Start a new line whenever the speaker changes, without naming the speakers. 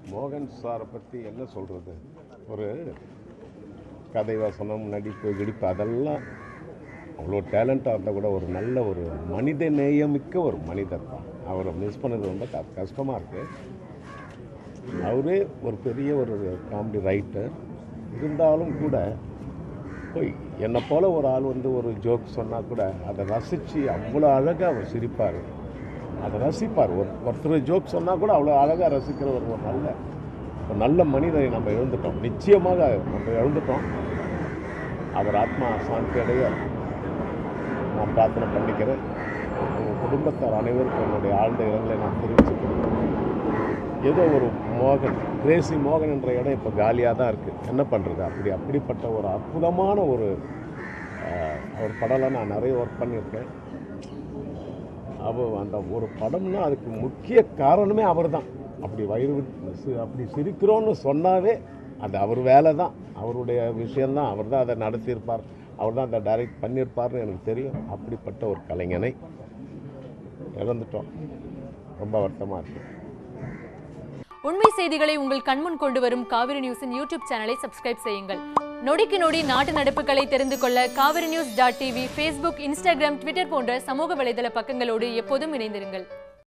மோகன் சாரை பற்றி என்ன சொல்கிறது ஒரு கதை வசனம் நடிப்பு கிடிப்பு அதெல்லாம் அவ்வளோ டேலண்ட்டாக இருந்தால் கூட ஒரு நல்ல ஒரு மனித நேயமிக்க ஒரு மனிதர் தான் அவரை மிஸ் பண்ணது ரொம்ப க கஷ்டமாக இருக்குது அவரே ஒரு பெரிய ஒரு காமெடி ரைட்டர் இருந்தாலும் கூட போய் என்னை போல் ஒரு ஆள் வந்து ஒரு ஜோக் சொன்னால் கூட அதை ரசித்து அவ்வளோ அழகாக அவர் சிரிப்பார் அதை ரசிப்பார் ஒரு ஒருத்தர் ஜோக் சொன்னால் கூட அவ்வளோ அழகாக ரசிக்கிற ஒரு ஒரு நல்ல ஒரு நல்ல மனிதரை நம்ம இழந்துட்டோம் நிச்சயமாக நம்ம இழந்துட்டோம் அவர் ஆத்மா சாந்தி அடைய நான் பிரார்த்தனை பண்ணிக்கிறேன் உங்கள் குடும்பத்தார் அனைவருக்கும் என்னுடைய ஆழ்ந்த இரங்கலை நான் தெரிவிச்சுக்கிறேன் ஏதோ ஒரு மோகன் கிரேசி மோகன் என்ற இடம் இப்போ காலியாக தான் இருக்குது என்ன பண்ணுறது அப்படி அப்படிப்பட்ட ஒரு அற்புதமான ஒரு ஆஹ், அவர் படம்லாம் நான் நிறைய ஒர்க் பண்ணியிருக்கேன் அவ அந்த ஒரு படம்னா அதுக்கு முக்கிய காரணமே அவர் தான் அப்படி வயிறு விட்டு சி- அப்படி சிரிக்கிறோன்னு சொன்னாவே அது அவர் வேலை தான் அவருடைய விஷயந்தான் அவர் தான் அதை நடத்தியிருப்பார் அவர் தான் அதை டைரக்ட் பண்ணியிருப்பார்னு எனக்கு தெரியும் அப்படிப்பட்ட ஒரு கலைஞனை இழந்துட்டோம் ரொம்ப வருத்தமாக இருக்குது
உண்மை செய்திகளை உங்கள் கண்முன் கொண்டு வரும் காவிரி நியூஸின் யூடியூப் சேனலை சப்ஸ்கிரைப் செய்யுங்கள் நொடிக்கு நொடி நாட்டு நடப்புகளை தெரிந்து கொள்ள Kaveri news dot TV Facebook Instagram Twitter போன்ற சமூக வலைதள பக்கங்களோடு எப்போதும் இணைந்திருங்கள்